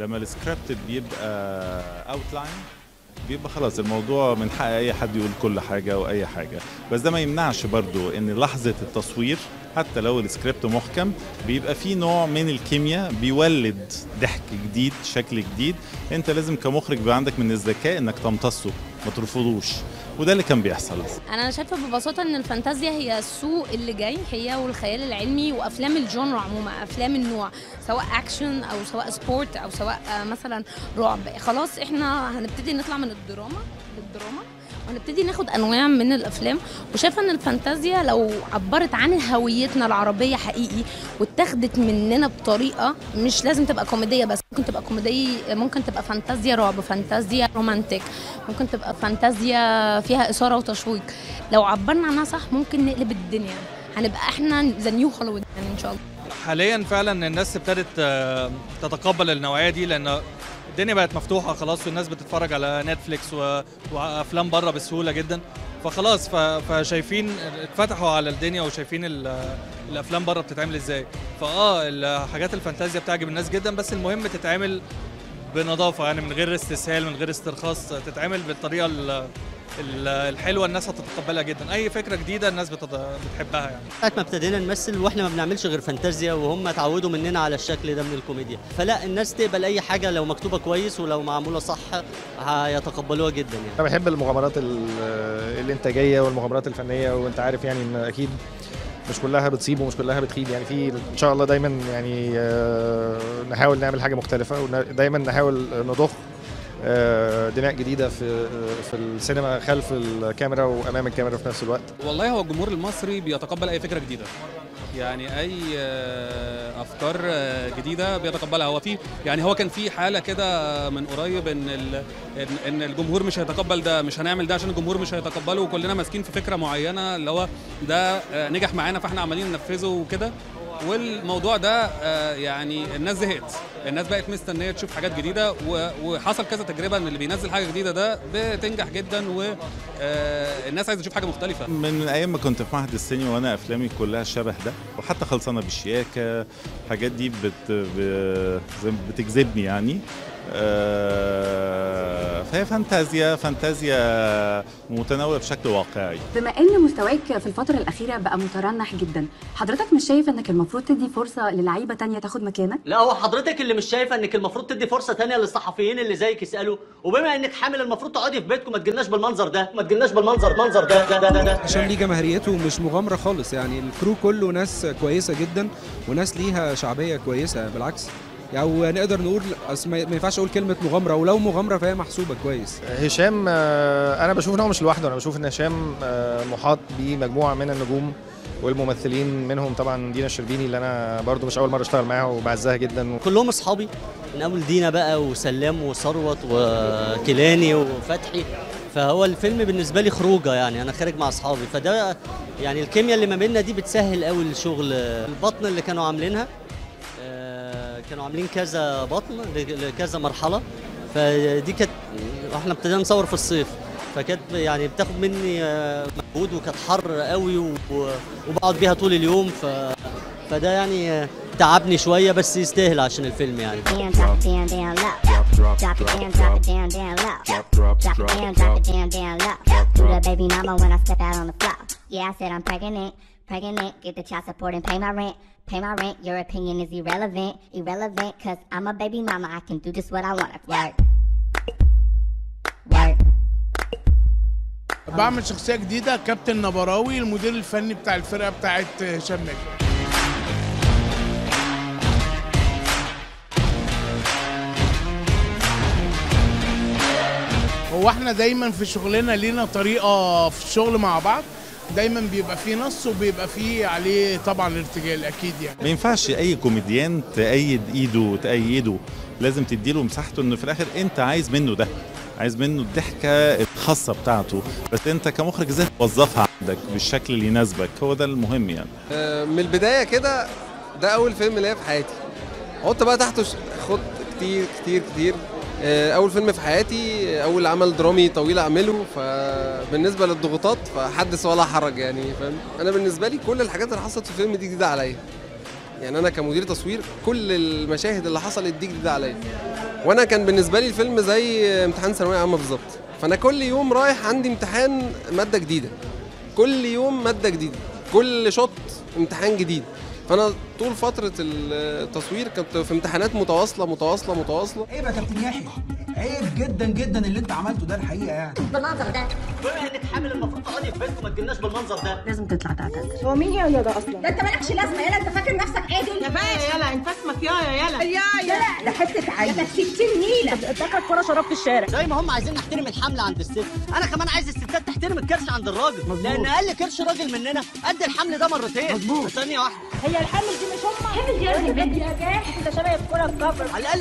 لما السكريبت بيبقى اوتلاين بيبقى خلاص الموضوع من حق اي حد يقول كل حاجه واي حاجه بس ده ما يمنعش برضو ان لحظه التصوير حتى لو السكريبت محكم بيبقى فيه نوع من الكيمياء بيولد ضحك جديد شكل جديد انت لازم كمخرج يبقى عندك من الذكاء انك تمتصه ما ترفضوش وده اللي كان بيحصل انا شايفه ببساطه ان الفانتازيا هي السوق اللي جاي هي والخيال العلمي وافلام الجونرا عموما افلام النوع سواء اكشن او سواء سبورت او سواء آه، مثلا رعب خلاص احنا هنبتدي نطلع من الدراما للدراما وهنبتدي ناخد انواع من الافلام وشايفه ان الفانتازيا لو عبرت عن هويتنا العربيه حقيقي واتاخدت مننا بطريقه مش لازم تبقى كوميديه بس ممكن تبقى كوميديه ممكن تبقى فانتازيا رعب فانتازيا رومانتيك ممكن تبقى فانتازيا فيها اثاره وتشويق لو عبرنا عنها صح ممكن نقلب الدنيا هنبقى احنا ذا نيو هوليوود يعني ان شاء الله حاليا فعلا الناس ابتدت آه، تتقبل النوعيه دي لان الدنيا بقت مفتوحه خلاص والناس بتتفرج على نتفليكس و- وافلام بره بسهوله جدا فخلاص ف- فشايفين اتفتحوا على الدنيا وشايفين ال- الافلام بره بتتعمل ازاي فاه الحاجات الفانتازيا بتعجب الناس جدا بس المهم تتعمل بنظافه يعني من غير استسهال من غير استرخاص تتعمل بالطريقه ال- ال- الحلوه الناس هتتقبلها جدا اي فكره جديده الناس بتت- بتحبها يعني ساعة ما ابتدينا نمثل واحنا ما بنعملش غير فانتازيا وهم اتعودوا مننا على الشكل ده من الكوميديا فلا الناس تقبل اي حاجه لو مكتوبه كويس ولو معموله صح هيتقبلوها جدا يعني انا بحب المغامرات ال- الانتاجيه والمغامرات الفنيه وانت عارف يعني ان اكيد مش كلها بتصيب ومش كلها بتخيب يعني في ان شاء الله دايما يعني آه، نحاول نعمل حاجه مختلفه ودايما نحاول نضخ آه، دماء جديده في في السينما خلف الكاميرا وامام الكاميرا في نفس الوقت والله هو الجمهور المصري بيتقبل اي فكره جديده يعني اي آه، افكار آه، جديده بيتقبلها هو في يعني هو كان في حاله كده من قريب ان ال- ان ان الجمهور مش هيتقبل ده مش هنعمل ده عشان الجمهور مش هيتقبله وكلنا ماسكين في فكره معينه اللي هو ده آه، نجح معانا فاحنا عمالين ننفذه وكده والموضوع ده آه، يعني الناس زهقت الناس بقت مستنيه تشوف حاجات جديده و- وحصل كذا تجربه ان اللي بينزل حاجه جديده ده بتنجح جدا والناس عايزه تشوف حاجه مختلفه من ايام ما كنت في معهد السينما وانا افلامي كلها شبه ده وحتى خلصانه بالشياكه الحاجات دي بت ب- زي ما بتجذبني يعني آه، فهي فانتازيا فانتازيا متناوله بشكل واقعي بما ان مستواك في الفترة الأخيرة بقى مترنح جدا حضرتك مش شايف انك المفروض تدي فرصة للعيبة تانية تاخد مكانك؟ لا هو حضرتك اللي مش شايفه انك المفروض تدي فرصه تانية للصحفيين اللي زيك يسالوا وبما انك حامل المفروض تقعدي في بيتكم ما تجيلناش بالمنظر ده ما تجيلناش بالمنظر منظر ده ده ده, ده, ده. عشان ليه جماهيريته مش مغامره خالص يعني الكرو كله ناس كويسه جدا وناس ليها شعبيه كويسه بالعكس يعني نقدر نقول أصل ما ما ينفعش اقول كلمه مغامره ولو مغامره فهي محسوبه كويس هشام آه، انا بشوف ان هو مش لوحده انا بشوف ان هشام آه، محاط بمجموعه من النجوم والممثلين منهم طبعا دينا الشربيني اللي انا برضو مش اول مره اشتغل معاها وبعزها جدا كلهم اصحابي من اول دينا بقى وسلام وثروت وكيلاني وفتحي فهو الفيلم بالنسبه لي خروجه يعني انا خارج مع اصحابي فده يعني الكيمياء اللي ما بيننا دي بتسهل قوي الشغل البطن اللي كانوا عاملينها آه، كانوا عاملين كذا بطن ل- لكذا مرحله فدي كانت احنا ابتدينا نصور في الصيف فكانت يعني بتاخد مني آه، مجهود وكانت حر قوي و- وبقعد بيها طول اليوم ف فده يعني آه، تعبني شويه بس يستاهل عشان الفيلم يعني down, drop it down, down low. Drop it down, drop it down, down low. Drop it down, drop it down, down low. Do the baby mama when I step out on the floor. Yeah, I said I'm pregnant, pregnant. Get the child support and pay my rent. Pay my rent. Your opinion is irrelevant, irrelevant. Cause I'm a baby mama. I can do just what I want. Work. Work. بعمل شخصيه جديده كابتن نبراوي المدير الفني بتاع الفرقه بتاعت هشام ماجد هو احنا دايما في شغلنا لينا طريقه في الشغل مع بعض دايما بيبقى فيه نص وبيبقى فيه عليه طبعا ارتجال اكيد يعني ما ينفعش اي كوميديان تأيد ايده وتأيده لازم تديله مساحته انه في الاخر انت عايز منه ده عايز منه الضحكه الخاصه بتاعته بس انت كمخرج ازاي توظفها عندك بالشكل اللي يناسبك هو ده المهم يعني من البدايه كده ده اول فيلم ليا في حياتي حط بقى تحته ش- خط كتير كتير كتير آه، اول فيلم في حياتي اول عمل درامي طويل اعمله فبالنسبه للضغوطات فحدث ولا حرج يعني فاهم انا بالنسبه لي كل الحاجات اللي حصلت في الفيلم دي جديده عليا يعني انا كمدير تصوير كل المشاهد اللي حصلت دي جديده عليا وانا كان بالنسبه لي الفيلم زي امتحان ثانويه عامه بالظبط فانا كل يوم رايح عندي امتحان ماده جديده كل يوم ماده جديده كل شوط امتحان جديد فانا طول فتره التصوير كنت في امتحانات متواصله متواصله متواصله عيب يا كابتن يحيى عيب جدا جدا اللي انت عملته ده الحقيقه يعني بالمنظر ده بما انك حامل المفروض تقعدي في بيتكم ما تجيلناش بالمنظر ده لازم تطلع تعتذر هو مين يا يا ده اصلا؟ ده انت مالكش لازمه يلا انت فاكر نفسك عادل؟ يا باشا يلا انت اسمك يا يا يلا يا يا ده حته عيل ده 60 نيله بتاكل كوره شراب في الشارع زي ما هم عايزين نحترم الحمل عند الست انا كمان عايز الستات تحترم الكرش عند الراجل لان اقل كرش راجل مننا قد الحمل ده مرتين مظبوط ثانيه واحده هي الحمل دي مش هم حمل يا ابني يا جاحد انت شبه الكوره الكفر على الاقل